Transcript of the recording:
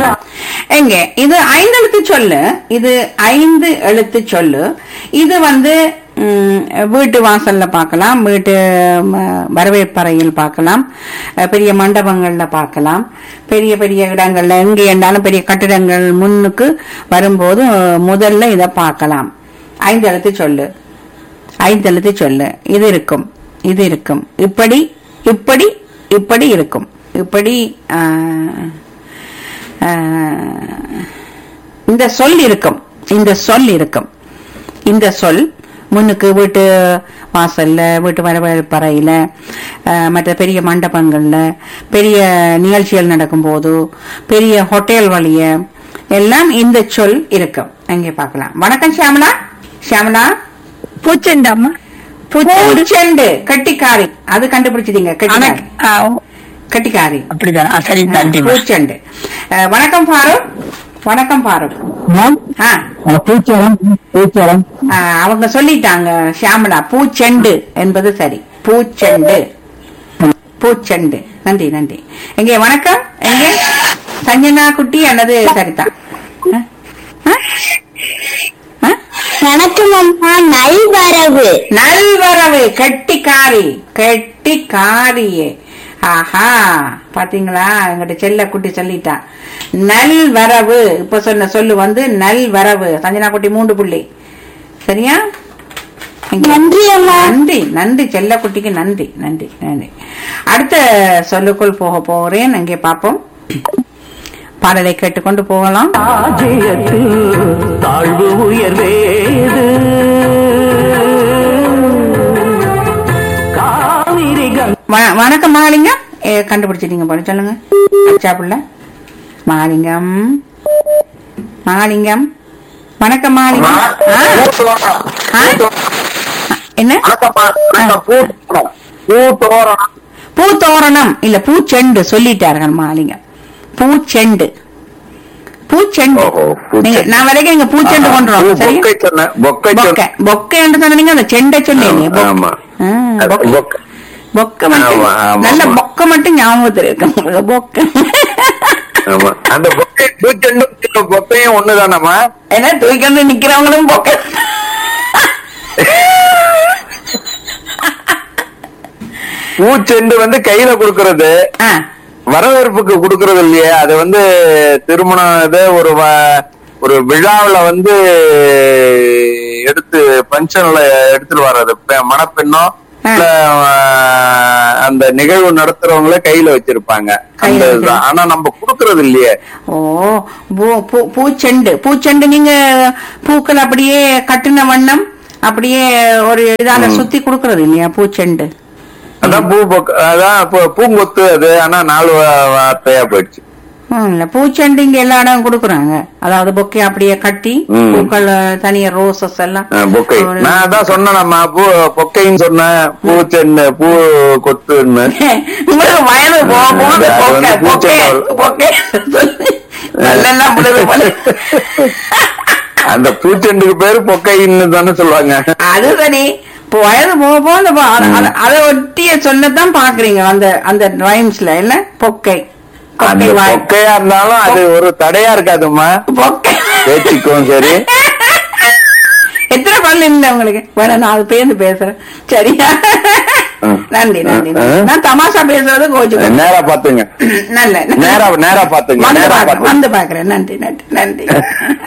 எங்க இது ஐந்து எழுத்து சொல்லு இது ஐந்து எழுத்து சொல்லு இது வந்து ம், வீட்டு வாசல்ல பார்க்கலாம் வீட்டு ம, வரவேற்பறையில் பார்க்கலாம் அஹ், பெரிய மண்டபங்கள்ல பார்க்கலாம் பெரிய பெரிய இடங்கள்ல எங்கே இருந்தாலும் பெரிய கட்டிடங்கள் முன்னுக்கு வரும்போது அஹ், முதல்ல இத பார்க்கலாம் ஐந்து எழுத்து சொல்லு ஐந்து எழுத்து சொல்லு இது இருக்கும் இது இருக்கும் இப்படி இப்படி இப்படி இருக்கும் இப்படி ஆஹ், ஆஹ், இந்த சொல் இருக்கும் இந்த சொல் இருக்கும் இந்த சொல் முன்னுக்கு வீட்டு வாசல்ல வீட்டு வரவேற்பறையில ஆஹ், மற்ற பெரிய மண்டபங்கள்ல பெரிய நிகழ்ச்சிகள் நடக்கும்போது பெரிய ஹோட்டல் வழிய எல்லாம் இந்த சொல் இருக்கும் அங்கே பார்க்கலாம் வணக்கம் ஷியாமலா ஷியாமலா பூச்செண்டாமா பூச்செண்டு கட்டிக்காரி அது கண்டுபிடிச்சிட்டீங்க கட்டிக்காரி கட்டிக்காரி அப்படிதான் ஆ, சரி நன்றி பூச்செண்டு அஹ், வணக்கம் ஃபாரூக் வணக்கம் ஃபாரூக் ஆ, பூச்சரம் பூச்சரம் அஹ், அவங்க சொல்லிட்டாங்க ஷியாமலா பூச்செண்டு என்பது சரி பூச்செண்டு பூச்செண்டு நன்றி நன்றி எங்கே வணக்கம் எங்கே சஞ்சனா குட்டி அல்லது சரிதா அஹ், அஹ், அஹ்? வணக்கம் அம்மா நல்வரவு நல்வரவு கெட்டிக்காரி கெட்டிக்காரியே ஆஹா பாத்தீங்களா எங்கிட்ட செல்ல குட்டி சொல்லிட்டா நல்வரவு இப்ப சொன்ன சொல்லு வந்து நல்வரவு சஞ்சனா குட்டி மூன்று புள்ளி சரியா இங்க. நன்றி அம்மா நன்றி நன்றி செல்ல குட்டிக்கு நன்றி நன்றி நன்றி அடுத்த சொல்லுக்குள் போக போறேன் அங்கே பார்ப்போம் பாடலை கேட்டுக்கொண்டு போகலாம் ராஜ்யத்தில் தாழ்வு உயர்வேது காவிரி கங்கை வ- வணக்கம் மகாலிங்கம் ஏ, கண்டுபிடிச்சிட்டீங்க போல சொல்லுங்க அச்சா புள்ள மகாலிங்கம் மகாலிங்கம் வணக்கம் மகாலிங்கம் ஆ? ஆ? என்ன பூத்தோரணம் இல்ல பூச்செண்டு சொல்லிட்டார்கள் மகாலிங்கம் பூச்செண்டு பூச்செண்டு ஓஹோ, பூச்செண்டு. நீங்க- நான் வரைக்கும் இங்க பூச்செண்டு கொண்டு வரோம் சரியா பொக்கை சொன்னேன் பொக்கை பொக்கை சொன்னேன் பொக்கை என்று சொன்னீங்க அந்த செண்டை சொன்னீங்க ஆமா, ஆமா. பொக்கை. ஆ, பொக்கை. பொக்கை. பொக்கை மட்டும் ஆமா, ஆமா, நல்ல ஆமா. பொக்கை மட்டும் ஞாபகத்தில் இருக்கு உங்களுக்கு, பொக்கை ஆமா அந்த பொக்கை பூச்செண்டும் பொக்கையும் ஒண்ணுதானம்மா என்ன தூக்கிட்டு நிக்கிறவங்களும் பொக்கை பூச்செண்டு வந்து கையில குடுக்கறது ஆ, வரவேற்புக்கு குடுக்கறது இல்லையே அது வந்து திருமணம் இது ஒரு வ- ஒரு விழாவுல வந்து எடுத்து பங்கன்ல எடுத்துட்டு வர்றது பெ- மணப்பெண்ணோ இல்ல, ஆஹ், அந்த நிகழ்வு நடத்துறவங்களே கையில வச்சிருப்பாங்க கையில அந்த இதுதான். ஆனா நம்ம குடுக்கறது இல்லையே ஓ பூ- பூ- பூச்செண்டு பூச்செண்டு நீங்க பூக்கள் அப்படியே கட்டுன வண்ணம் அப்படியே ஒரு இதால சுத்தி கொடுக்கறது இல்லையா பூச்செண்டு அதான் பூ பொக்க- அதான் பூ- பூங்கொத்து அது ஆனா நாலு வா- வார்த்தையா போயிடுச்சு ம், இல்ல பூச்செண்டு இங்க எல்லா இடம் கொடுக்குறாங்க அதாவது பொக்கை அப்படியே கட்டி ம். பூக்கள் தனியா ரோசஸ் எல்லாம் ஆஹ், பொக்கை ஒரு- நான் அதான் சொன்னேன்மா பூ பொக்கைன்னு சொன்னேன் பூச்செண்டு பூ கொத்துன்னு உங்களுக்கு வயது போக போக அது பொக்கை வந்து பொக்கை பூச்செண்டு. பொக்கை நல்லா புடுது போல. அந்த பூச்செண்டுக்கு பேரு பொக்கைன்னு தானே சொல்லுவாங்க அது சரி இப்போ வயது போக போக அந்த ப- அத- அத- அதை ஒட்டிய சொல்லத்தான் பாக்குறீங்க அந்த அந்த ரைம்ஸ்ல இல்ல பொக்கை அந்த பொக்கை வாய் பொக்கையா இருந்தாலும் அது ஒரு தடையா இருக்காதும்மா பொக்கை பேச்சுக்கும் சரி எத்தனை பல்லு இல்லை உங்களுக்கு வேணா நான் அது பேருந்து பேசுறேன் சரியா ம். நன்றி நன்றி ஆ. நான் தமாஷா பேசுறது கோச்சு நேரா பாத்துங்க நல்ல நேரா நேரா பாத்துங்க வந்து நேரா பாக்குறேன் பாத்துங்க வந்து பாக்குறேன் நன்றி நன்றி நன்றி